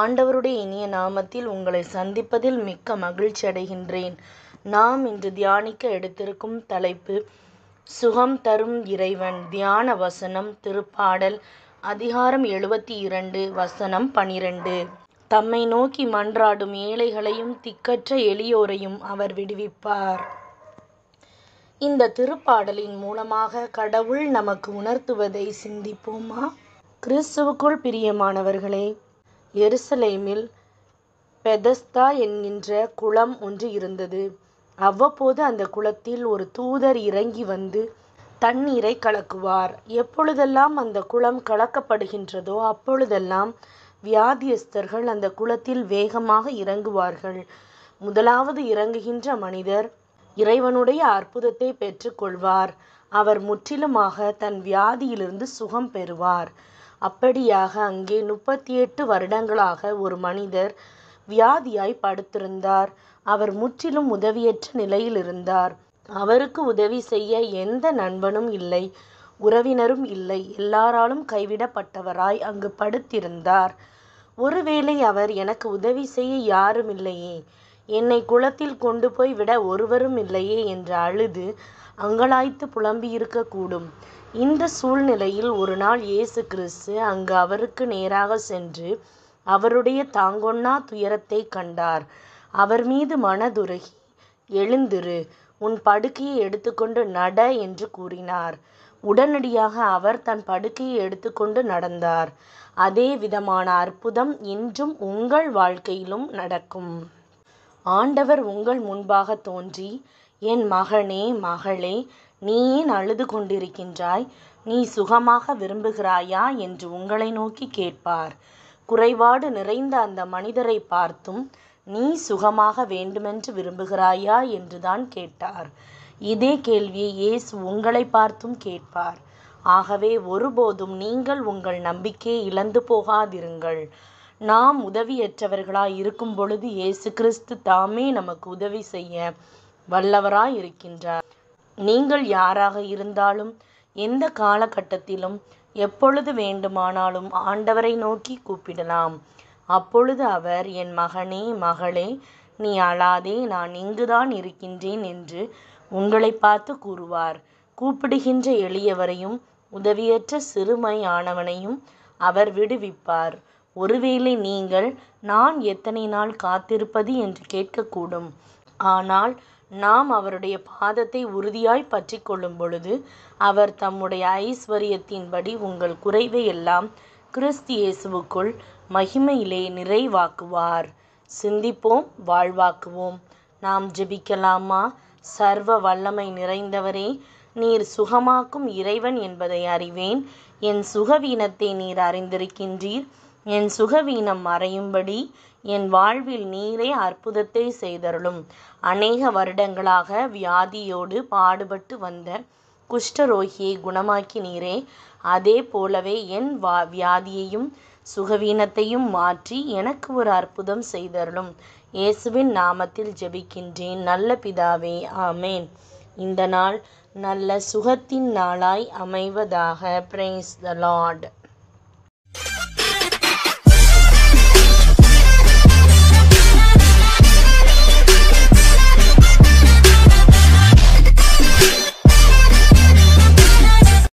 ஆண்டவருடைய இனிய நாமத்தில் உங்களை சந்திப்பதில் மிக்க மகிழ்ச்சி அடைகின்றேன் நாம் இன்று தியானிக்க எடுத்திருக்கும் தலைப்பு சுகம் தரும் இறைவன் தியான வசனம் திருப்பாடல் அதிகாரம் எழுபத்தி இரண்டு வசனம் பனிரெண்டு தம்மை நோக்கி மன்றாடும் ஏழைகளையும் திக்கற்ற எளியோரையும் அவர் விடுவிப்பார் இந்த திருப்பாடலின் மூலமாக கடவுள் நமக்கு உணர்த்துவதை சிந்திப்போமா கிறிஸ்துவுக்குள் பிரியமானவர்களே எருசலேமில் பெதஸ்தா என்கின்ற குளம் ஒன்று இருந்தது அவ்வப்போது அந்த குளத்தில் ஒரு தூதர் இறங்கி வந்து தண்ணீரை கலக்குவார் எப்பொழுதெல்லாம் அந்த குளம் கலக்கப்படுகின்றதோ அப்பொழுதெல்லாம் வியாதியஸ்தர்கள் அந்த குளத்தில் வேகமாக இறங்குவார்கள் முதலாவது இறங்குகின்ற மனிதர் இறைவனுடைய அற்புதத்தை பெற்றுக்கொள்வார் அவர் முற்றிலுமாக தன் வியாதியிலிருந்து சுகம் பெறுவார் அப்படியாக அங்கே முப்பத்தி எட்டு வருடங்களாக ஒரு மனிதர் வியாதியாய் படுத்திருந்தார் அவர் முற்றிலும் உதவியற்ற நிலையில் இருந்தார் அவருக்கு உதவி செய்ய எந்த நண்பனும் இல்லை உறவினரும் இல்லை எல்லாராலும் கைவிடப்பட்டவராய் அங்கு படுத்திருந்தார் ஒருவேளை அவர் எனக்கு உதவி செய்ய யாரும் இல்லையே என்னை குளத்தில் கொண்டு போய் விட ஒருவரும் இல்லையே என்று அழுது அங்கலாய்த்து புலம்பியிருக்கக்கூடும் இந்த சூழ்நிலையில் ஒரு நாள் இயேசு கிறிஸ்து அங்கு அவருக்கு நேராக சென்று அவருடைய தாங்கொண்ணா துயரத்தை கண்டார் அவர் மீது மனதுருகி எழுந்திரு உன் படுக்கையை எடுத்துக்கொண்டு நட என்று கூறினார் உடனடியாக அவர் தன் படுக்கையை எடுத்துக்கொண்டு நடந்தார் அதே விதமான அற்புதம் இன்றும் உங்கள் வாழ்க்கையிலும் நடக்கும் ஆண்டவர் உங்கள் முன்பாக தோன்றி என் மகனே மகளே நீ ஏன் அழுது கொண்டிருக்கின்றாய் நீ சுகமாக விரும்புகிறாயா என்று உங்களை நோக்கி கேட்பார் குறைபாடு நிறைந்த அந்த மனிதரை பார்த்தும் நீ சுகமாக வேண்டுமென்று விரும்புகிறாயா என்றுதான் கேட்டார் இதே கேள்வியை இயேசு உங்களை பார்த்தும் கேட்பார் ஆகவே ஒருபோதும் நீங்கள் உங்கள் நம்பிக்கையை இழந்து போகாதிருங்கள் நாம் உதவியற்றவர்களாய் இருக்கும் பொழுது இயேசு கிறிஸ்து தாமே நமக்கு உதவி செய்ய வல்லவராய் இருக்கின்றார் நீங்கள் யாராக இருந்தாலும் எந்த காலகட்டத்திலும் எப்பொழுது வேண்டுமானாலும் ஆண்டவரை நோக்கி கூப்பிடலாம் அப்பொழுது அவர் என் மகனே மகளே நீ அழாதே நான் இங்குதான் இருக்கின்றேன் என்று உங்களை பார்த்து கூறுவார் கூப்பிடுகின்ற எளியவரையும் உதவியற்ற சிறுமையானவனையும் அவர் விடுவிப்பார் ஒருவேளை நீங்கள் நான் எத்தனை நாள் காத்திருப்பது என்று கேட்கக்கூடும் ஆனால் நாம் அவருடைய பாதத்தை உறுதியாய் பற்றி கொள்ளும் பொழுது அவர் தம்முடைய ஐஸ்வர்யத்தின்படி உங்கள் குறைவை எல்லாம் கிறிஸ்து இயேசுவுக்குள் மகிமையிலே நிறைவாக்குவார் சிந்திப்போம் வாழ்வாக்குவோம் நாம் ஜெபிக்கலாமா சர்வ வல்லமை நிறைந்தவரே நீர் சுகமாக்கும் இறைவன் என்பதை அறிவேன் என் சுகவீனத்தை நீர் அறிந்திருக்கின்றீர் என் சுகவீனம் மறையும்படி என் வாழ்வில் நீரே அற்புதத்தை செய்தருளும் அநேக வருடங்களாக வியாதியோடு பாடுபட்டு வந்த குஷ்டரோகியை குணமாக்கி நீரே அதே போலவே என் வா வியாதியையும் சுகவீனத்தையும் மாற்றி எனக்கு ஒரு அற்புதம் செய்தருளும் இயேசுவின் நாமத்தில் ஜெபிக்கின்றேன் நல்ல பிதாவே ஆமேன் இந்த நாள் நல்ல சுகத்தின் நாளாய் அமைவதாக பிரைஸ் த லார்ட்